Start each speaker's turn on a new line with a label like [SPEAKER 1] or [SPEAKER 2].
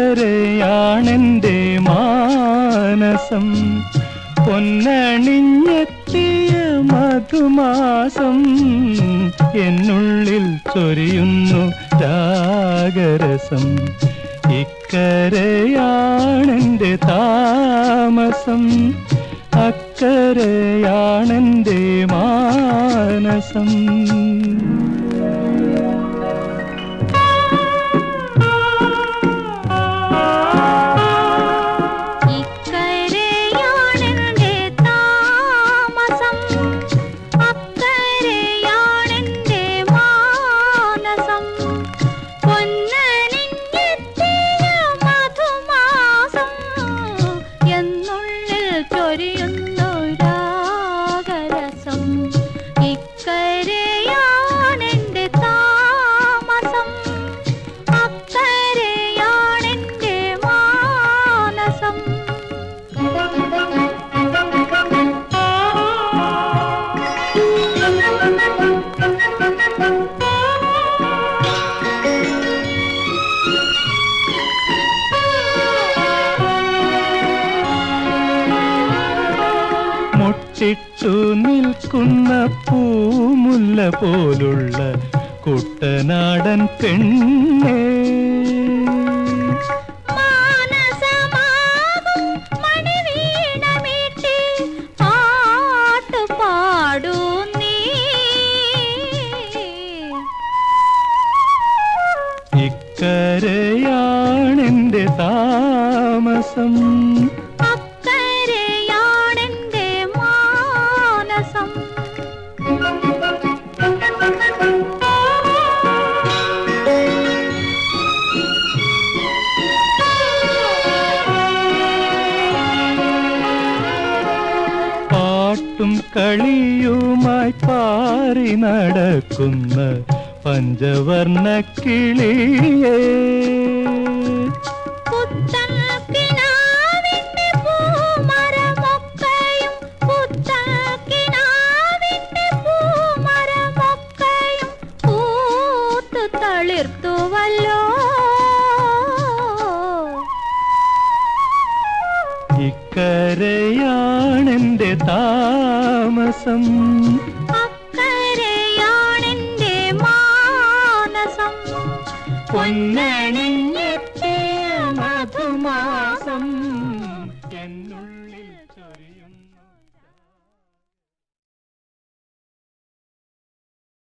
[SPEAKER 1] ഇക്കരയാണെന്റെ മാനസം പൊന്നണിഞ്ഞെത്തിയ മധുമാസം എന്നുള്ളിൽ ചൊരിയുന്നു രാഗരസം ഇക്കരയാണെന്റെ താമസം അക്കരയാണെന്റെ മാനസം
[SPEAKER 2] ഇക്കരയാണെന്റെ താമസം അക്കരയാണെന്റെ മാനസം പൊന്നണിഞ്ഞെത്തിയ മധുമാസം എന്നുള്ളിൽ ചൊരിയുന്നു രാഗരസം ഇക്കരയാണെന്റെ താമസം അക്കരയാണെന്റെ മാനസം
[SPEAKER 1] മുട്ടിട്ടു നിൽക്കുന്ന പൂമുല്ല പോലുള്ള കുട്ടനാടൻ പെണ്ണേ
[SPEAKER 2] മാനസമാകും മണിവീണമീട്ടി പാട്ട് പാടൂ നീ
[SPEAKER 1] ഇക്കരയാണെന്റെ താമസം
[SPEAKER 2] അക്കരയാണെന്റെ മാനസം
[SPEAKER 1] പാട്ടും കളിയുമായി പാറി നടക്കുന്ന പഞ്ചവർണ്ണ കിളിയേ
[SPEAKER 2] പുത്തൻ കിനാവിന്റെ പൂമരമൊക്കെയും പുത്തൻ കിനാവിന്റെ പൂമരമൊക്കെയും പൂത്തു തളിർത്തുവല്ലോ
[SPEAKER 1] ഇക്കരയാണെന്റെ താമസം
[SPEAKER 2] അക്കരയാണെന്റെ മാനസം
[SPEAKER 1] പൊന്നണിഞ്ഞെത്തിയ മധുമാസം